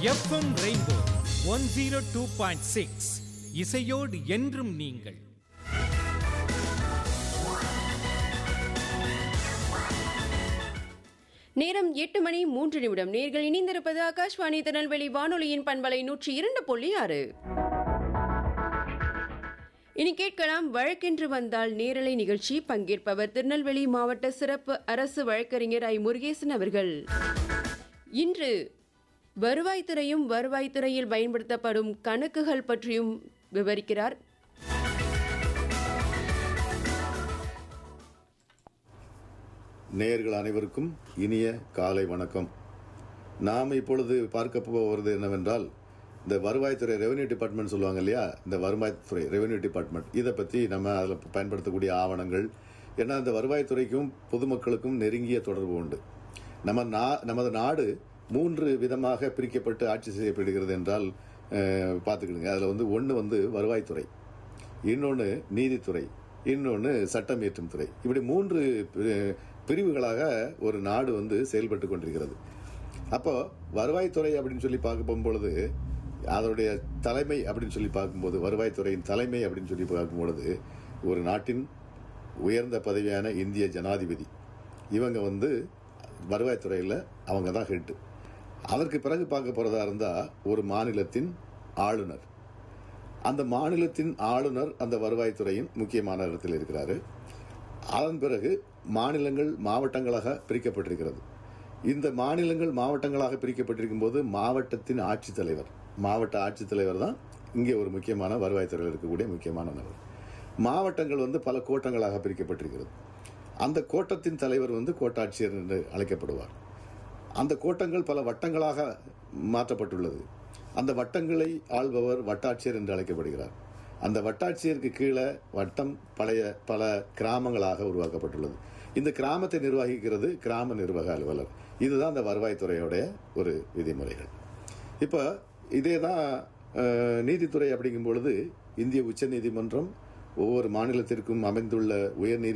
FM Rainbow one zero two point six இசையோடு என்றும் நீங்கள் நேரம் எட்டு மணி மூன்று நிமிடம் நேர்கள் இணைந்திருப்பது ஆகாஷ்வாணி திருநெல்வேலி வானொலியின் பண்பலை நூற்றி இரண்டு புள்ளி ஆறு இனி கேட்கலாம் வழக்கென்று வந்தால் நேரலை நிகழ்ச்சி பங்கேற்பவர் திருநெல்வேலி மாவட்ட சிறப்பு அரசு வழக்கறிஞர் ஐ முருகேசன் அவர்கள் இன்று வருவாய்த்துறையும் வருவாய்த்துறையில் பயன்படுத்தப்படும் கணக்குகள் பற்றியும் விவரிக்கிறார் நேயர்கள் அனைவருக்கும் இனிய காலை வணக்கம் நாம் இப்பொழுது பார்க்க போவது என்னவென்றால் இந்த வருவாய்த்துறை ரெவென்யூ டிபார்ட்மெண்ட் சொல்லுவாங்க இல்லையா இந்த வருவாய்த்துறை ரெவென்யூ டிபார்ட்மெண்ட் இதை பற்றி நம்ம அதில் பயன்படுத்தக்கூடிய ஆவணங்கள் ஏன்னா இந்த வருவாய்த்துறைக்கும் பொதுமக்களுக்கும் நெருங்கிய தொடர்பு உண்டு நம்ம நா நமது நாடு மூன்று விதமாக பிரிக்கப்பட்டு ஆட்சி செய்யப்படுகிறது என்றால் அஹ், பார்த்துக்கிடுங்க அதில் வந்து ஒன்று வந்து வருவாய்த்துறை இன்னொன்று நீதித்துறை இன்னொன்று சட்டம் இயற்றும் துறை இப்படி மூன்று பி- பிரிவுகளாக ஒரு நாடு வந்து செயல்பட்டு கொண்டிருக்கிறது அப்போ வருவாய்த்துறை அப்படின்னு சொல்லி பார்க்க போகும்பொழுது அதனுடைய தலைமை அப்படின்னு சொல்லி பார்க்கும்போது வருவாய்த்துறையின் தலைமை அப்படின்னு சொல்லி பார்க்கும்பொழுது ஒரு நாட்டின் உயர்ந்த பதவியான இந்திய ஜனாதிபதி இவங்க வந்து வருவாய்த்துறையில் அவங்க தான் ஹெட்டு அதற்கு பிறகு பார்க்க போறதா இருந்தா ஒரு மாநிலத்தின் ஆளுநர் அந்த மாநிலத்தின் ஆளுநர் அந்த வருவாய்த்துறையின் முக்கியமான இடத்தில் இருக்கிறாரு அதன் பிறகு மாநிலங்கள் மாவட்டங்களாக பிரிக்கப்பட்டிருக்கிறது இந்த மாநிலங்கள் மாவட்டங்களாக பிரிக்கப்பட்டிருக்கும் போது மாவட்டத்தின் ஆட்சித்தலைவர் மாவட்ட ஆட்சித்தலைவர் தான் இங்கே ஒரு முக்கியமான வருவாய்த்துறையில் இருக்கக்கூடிய முக்கியமான நபர் மாவட்டங்கள் வந்து பல கோட்டங்களாக பிரிக்கப்பட்டிருக்கிறது அந்த கோட்டத்தின் தலைவர் வந்து கோட்டாட்சியர் என்று அழைக்கப்படுவார் அந்த கோட்டங்கள் பல வட்டங்களாக மாற்றப்பட்டுள்ளது அந்த வட்டங்களை ஆள்பவர் வட்டாட்சியர் என்று அழைக்கப்படுகிறார் அந்த வட்டாட்சியருக்கு கீழே வட்டம் பழைய பல கிராமங்களாக உருவாக்கப்பட்டுள்ளது இந்த கிராமத்தை நிர்வகிக்கிறது கிராம நிர்வாக அலுவலர் இதுதான் அந்த வருவாய்த்துறையோடைய ஒரு விதிமுறைகள் இப்போ இதே தான் அஹ், நீதித்துறை அப்படிங்கும் பொழுது இந்திய உச்ச நீதிமன்றம் ஒவ்வொரு மாநிலத்திற்கும் அமைந்துள்ள உயர்நீதி